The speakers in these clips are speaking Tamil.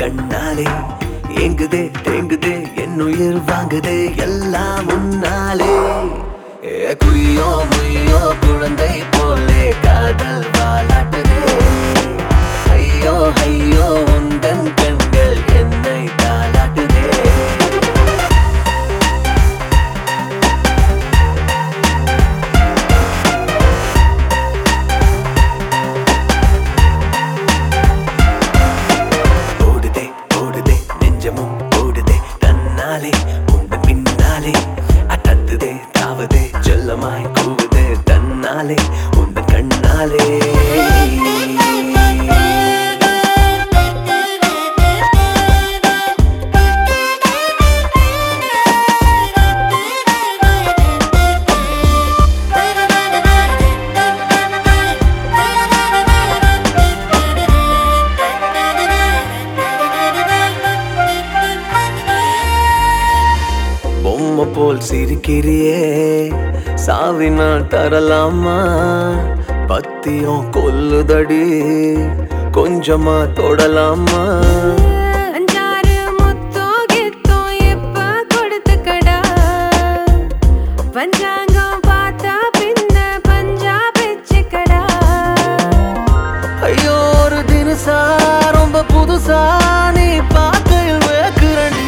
கண்ணாலே ஏங்குதே தேங்குதே என் உயிர் வாங்குதே எல்லாம் முன்னாலே ஏ குய்யோ முய்யோ குழந்தை போலே காதல் வாலாட்டுதே ஐயோ ஐயோ உந்தன் கண்கள் என்னை தாளாட்டுதே ஓடுதே ஓடுதே நெஞ்சமும் ஓடுதே தன்னாலே உந்தன் பின்னாலே அட்டத்துதே தாவுதே செல்லமாய் கூவுதே தன்னாலே உந்தன் கண்ணாலே பொம்மை போல் சிரிக்கிறியே சாவி நான் தரலாமா பத்தியும் கொல்லுதடி கொஞ்சமா தொடலாமா அஞ்சாறு முத்தம் கித்தம் இப்ப கொடுத்துக்கடா பஞ்சாங்கம் பார்த்தா பின்ன பஞ்சா பிச்சுக்கடா ஐயோ ஒரு தினசா ரொம்ப புதுசா நீ பார்க்கையில் வேக்குறடி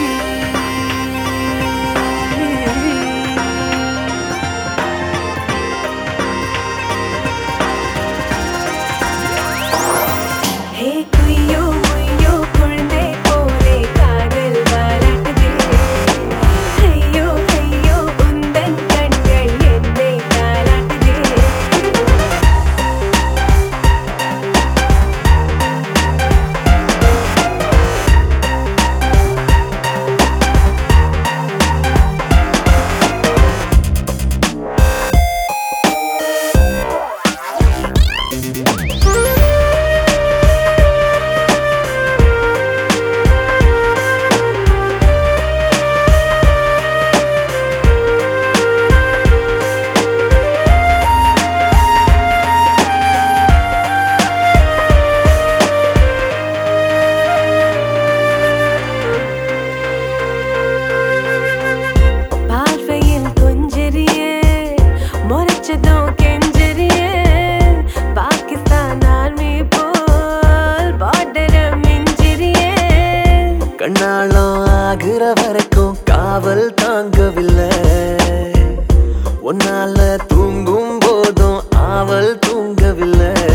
ஹே குய்யோ முய்யோ குழந்தை போலே காதல் வாலாட்டுதே ஐயோ ஐயோ உந்தன் கண்கள் என்னை தாளாட்டுதே பார்வையில் கொஞ்சறியே முறைச்சதும் கெஞ்சறியே பாகிஸ்தான் ஆர்மி போல் பார்டர மிஞ்சிறியே கண்ணாளம் ஆகுற வரைக்கும் காவல் தாங்கவில்லை உன்னால தூங்கும் போதும் ஆவல் தூங்கவில்லை